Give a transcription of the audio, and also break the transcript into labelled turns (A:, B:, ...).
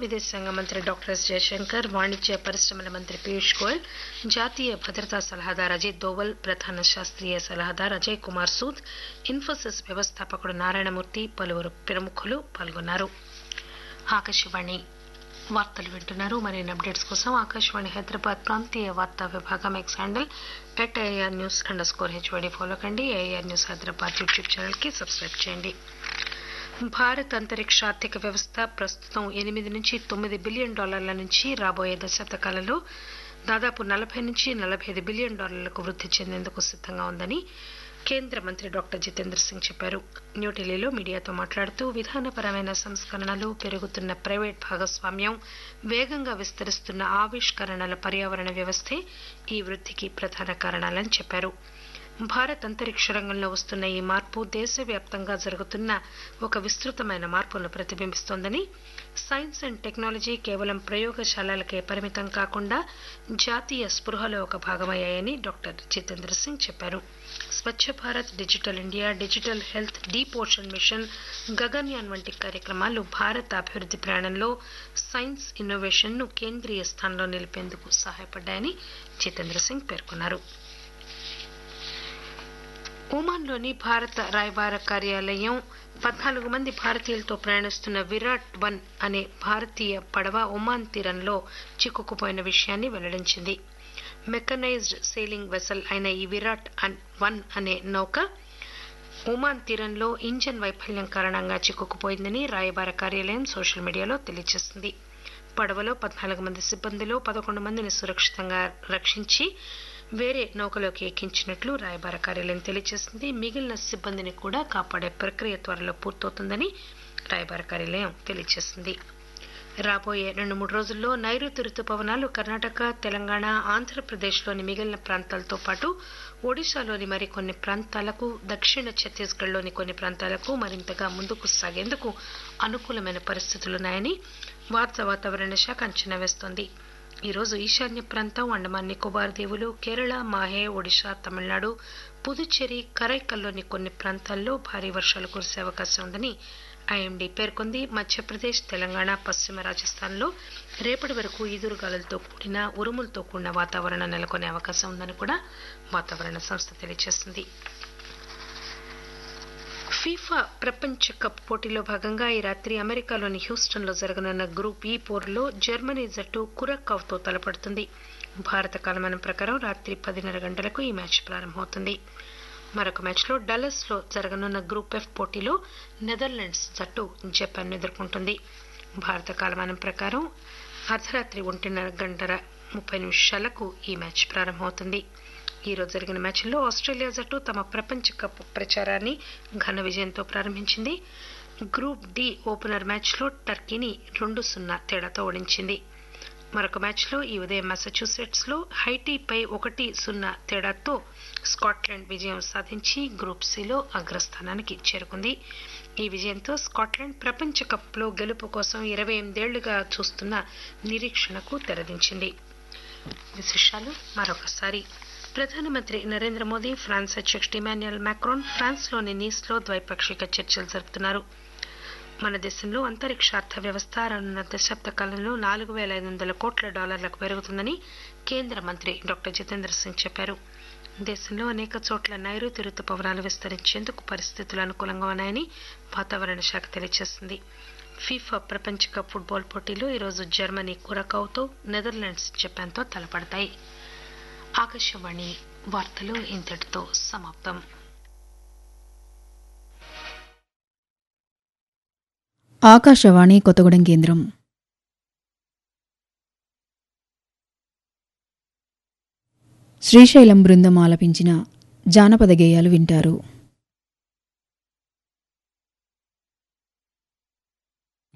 A: విదేశాంగ మంత్రి doctor yes Jayashankar వాణిజ్య పరిశ్రమల మంత్రి పీయూష్ గోయల్ జాతీయ భద్రతా సలహాదారు అజిత్ దోవల్ ప్రధాన శాస్త్రీయ సలహాదారు అజయ్ కుమార్ సూద్ ఇన్ఫోసిస్ వ్యవస్థాపకుడు నారాయణమూర్తి పలువురు ప్రముఖులు పాల్గొన్నారు ఆకాశవాణి వార్తలు వింటున్నారు మరిన్ని అప్డేట్స్ కోసం ఆకాశవాణి హైదరాబాద్ ప్రాంతీయ వార్తా విభాగం X handle at AR news underscore HYD follow కండి ఏఆర్ న్యూస్ హైదరాబాద్ యూట్యూబ్ ఛానల్కి సబ్స్క్రైబ్ చేయండి భారత్ అంతరిక్ష ఆర్థిక వ్యవస్థ ప్రస్తుతం ఎనిమిది నుంచి తొమ్మిది బిలియన్ డాలర్ల నుంచి రాబోయే దశాబ్దకాలంలో దాదాపు నలభై నుంచి నలభై ఐదు బిలియన్ డాలర్లకు వృద్ధి చెందేందుకు సిద్ధంగా ఉందని కేంద్ర మంత్రి డాక్టర్ జితేంద్ర సింగ్ చెప్పారు న్యూఢిల్లీలో మీడియాతో మాట్లాడుతూ విధానపరమైన సంస్కరణలు పెరుగుతున్న ప్రైవేట్ భాగస్వామ్యం వేగంగా విస్తరిస్తున్న ఆవిష్కరణల పర్యావరణ వ్యవస్థే ఈ వృద్ధికి ప్రధాన కారణాలని చెప్పారు భారత్ అంతరిక్ష రంగంలో వస్తున్న ఈ మార్పు దేశవ్యాప్తంగా జరుగుతున్న ఒక విస్తృతమైన మార్పును ప్రతిబింబిస్తోందని సైన్స్ అండ్ టెక్నాలజీ కేవలం ప్రయోగశాలలకే పరిమితం కాకుండా జాతీయ స్పృహలో ఒక భాగమయ్యాయని డాక్టర్ జితేంద్ర సింగ్ చెప్పారు Swachh Bharat digital India digital health deep ocean mission Gaganyaan వంటి కార్యక్రమాలు భారత్ అభివృద్ధి ప్రయాణంలో సైన్స్ ఇన్నోవేషన్ ను కేంద్రీయ స్థానంలో నిలిపేందుకు సహాయపడ్డాయని జితేంద్ర సింగ్ పేర్కొన్నారు ఒమాన్లోని భారత రాయబార కార్యాలయం పద్నాలుగు మంది భారతీయులతో ప్రయాణిస్తున్న విరాట్ వన్ అనే భారతీయ పడవ ఒమాన్ తీరంలో చిక్కుకుపోయిన విషయాన్ని వెల్లడించింది మెకనైజ్డ్ సెయిలింగ్ వెసల్ అయిన ఈ విరాట్ వన్ అనే నౌక ఒమాన్ తీరంలో ఇంజన్ వైఫల్యం కారణంగా చిక్కుకుపోయిందని రాయబార కార్యాలయం సోషల్ మీడియాలో తెలియజేసింది పడవలో పద్నాలుగు మంది సిబ్బందిలో పదకొండు మందిని సురక్షితంగా రక్షించి వేరే నౌకలోకి ఎక్కించినట్లు రాయబార కార్యాలయం తెలియజేసింది మిగిలిన సిబ్బందిని కూడా కాపాడే ప్రక్రియ త్వరలో పూర్తవుతుందని రాయబార కార్యాలయం తెలియజేసింది రాబోయే రెండు మూడు రోజుల్లో నైరుతి రుతుపవనాలు కర్ణాటక తెలంగాణ ఆంధ్రప్రదేశ్లోని మిగిలిన ప్రాంతాలతో పాటు ఒడిశాలోని మరికొన్ని ప్రాంతాలకు దక్షిణ ఛత్తీస్గఢ్లోని కొన్ని ప్రాంతాలకు మరింతగా ముందుకు సాగేందుకు అనుకూలమైన పరిస్థితులున్నాయని భారత వాతావరణ శాఖ అంచనా వేస్తోంది ఈరోజు ఈశాన్య ప్రాంతం అండమాన్ నికోబార్ దీవులు కేరళ మాహే ఒడిశా తమిళనాడు పుదుచ్చేరి కరైకల్లోని కొన్ని ప్రాంతాల్లో భారీ వర్షాలు కురిసే అవకాశం ఉందని ఐఎండీ పేర్కొంది మధ్యప్రదేశ్ తెలంగాణ పశ్చిమ రాజస్థాన్లో రేపటి వరకు ఈదురుగాలులతో కూడిన ఉరుములతో కూడిన వాతావరణం నెలకొనే అవకాశం ఉందని కూడా వాతావరణ సంస్థ తెలియజేసింది ఫీఫా ప్రపంచ కప్ పోటీలో భాగంగా ఈ రాత్రి అమెరికాలోని హ్యూస్టన్లో జరగనున్న గ్రూప్ ఈ పోరులో జర్మనీ జట్టు కురక్కావ్తో తలపడుతుంది భారత కాలమానం ప్రకారం రాత్రి పదిన్నర గంటలకు ఈ మ్యాచ్ ప్రారంభమవుతుంది మరొక మ్యాచ్లో డల్లస్లో జరగనున్న గ్రూప్ ఎఫ్ పోటీలో నెదర్లాండ్స్ జట్టు జపాన్ ఎదుర్కొంటుంది భారత కాలమానం ప్రకారం అర్ధరాత్రి ఒంటిన్నర గంటల ముప్పై నిమిషాలకు ఈ మ్యాచ్ ప్రారంభమవుతుంది ఈ రోజు జరిగిన మ్యాచ్లో ఆస్ట్రేలియా జట్టు తమ ప్రపంచ కప్ ప్రచారాన్ని ఘన విజయంతో ప్రారంభించింది గ్రూప్ డి ఓపెనర్ మ్యాచ్లో టర్కీని రెండు సున్నా తేడాతో ఓడించింది మరొక మ్యాచ్లో ఈ ఉదయం మసాచ్యూసెట్స్ లో హైటీపై ఒకటి సున్నా తేడాతో స్కాట్లాండ్ విజయం సాధించి గ్రూప్ సిలో అగ్రస్థానానికి చేరుకుంది ఈ విజయంతో స్కాట్లాండ్ ప్రపంచ కప్లో గెలుపు కోసం ఇరవై ఎనిమిదేళ్లుగా చూస్తున్న నిరీక్షణకు తెరదించింది విశేషాలు మరొకసారి ప్రధానమంత్రి నరేంద్ర మోదీ ఫ్రాన్స్ అధ్యక్షుడు ఇమాన్యుయల్ మాక్రోన్ ఫ్రాన్స్లోని నీస్లో ద్వైపాక్షిక చర్చలు జరుపుతున్నారు మన దేశంలో అంతరిక్ష అర్థ వ్యవస్థ రానున్న దశాబ్ద కాలంలో నాలుగు వేల ఐదు వందల కోట్ల డాలర్లకు పెరుగుతుందని కేంద్ర మంత్రి డాక్టర్ జితేంద్ర సింగ్ చెప్పారు దేశంలో అనేక చోట్ల నైరుతి రుతుపవనాలు విస్తరించేందుకు పరిస్థితులు అనుకూలంగా ఉన్నాయని వాతావరణ శాఖ తెలియజేసింది ఫీఫా ప్రపంచ కప్ ఫుట్బాల్ పోటీలో ఈరోజు జర్మనీ కురకావుతో నెదర్లాండ్స్ జపాన్తో తలపడతాయి ఆకాశవాణి వార్తలు ఇంతటితో సమాప్తం
B: ఆకాశవాణి కొత్తగూడెం కేంద్రం శ్రీశైలం బృందం ఆలపించిన జానపద గేయాలు వింటారు